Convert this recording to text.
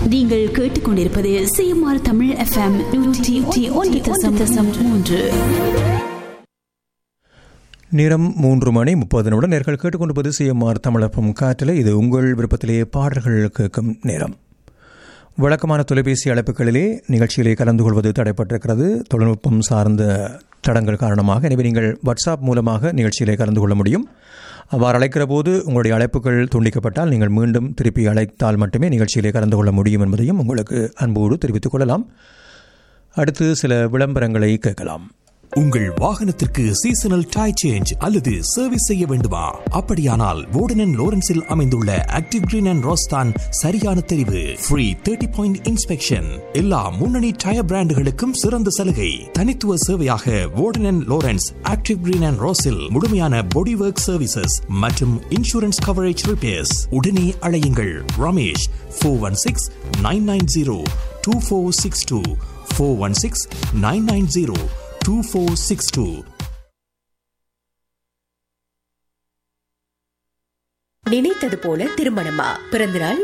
நீங்கள் கேட்டுக்கொண்டிருப்பது CMR Tamil FM நூற்றி ஒன்று தசம் தசம் மூன்று நேரம் மூன்று மணி முப்பது நிமிடம் நேர்கள் கேட்டுக்கொண்டிருப்பது சிஎம்ஆர் தமிழப்பம் காற்றில் இது உங்கள் விருப்பத்திலேயே பாடல்கள் கேட்கும் நேரம் வழக்கமான தொலைபேசி அழைப்புகளிலே நிகழ்ச்சியிலே கலந்து கொள்வது தடைப்பட்டிருக்கிறது தொழில்நுட்பம் சார்ந்த தடங்கள் காரணமாக எனவே நீங்கள் வாட்ஸ்அப் மூலமாக நிகழ்ச்சியிலே கலந்து கொள்ள முடியும் அவ்வாறு அழைக்கிற போது உங்களுடைய அழைப்புகள் துண்டிக்கப்பட்டால் நீங்கள் மீண்டும் திருப்பி அழைத்தால் மட்டுமே நிகழ்ச்சியிலே கலந்து கொள்ள முடியும் என்பதையும் உங்களுக்கு அன்போடு தெரிவித்துக் கொள்ளலாம் அடுத்து சில விளம்பரங்களை கேட்கலாம் உங்கள் வாகனத்திற்கு சீசனல் டை சேஞ்ச் அல்லது சர்வீஸ் செய்ய வேண்டுமா அப்படியானால் வோர்டன் லோரன்ஸில் அமைந்துள்ள ஆக்டிவ் கிரீன் அண்ட் ரோஸ்தான் சரியான தெரிவு ஃப்ரீ தேர்ட்டி பாயிண்ட் இன்ஸ்பெக்ஷன் எல்லா முன்னணி டயர் பிராண்டுகளுக்கும் சிறந்த சலுகை தனித்துவ சேவையாக வோர்டன் லோரன்ஸ் ஆக்டிவ் கிரீன் அண்ட் ரோஸில் முழுமையான பாடி ஒர்க் சர்வீசஸ் மற்றும் இன்சூரன்ஸ் கவரேஜ் ரிப்பேர்ஸ் உடனே அழையுங்கள் Ramesh four one six nine nine zero two four six two four one six nine nine zero 2462. நினைத்தது போல திருமணமா பிறந்தநாள்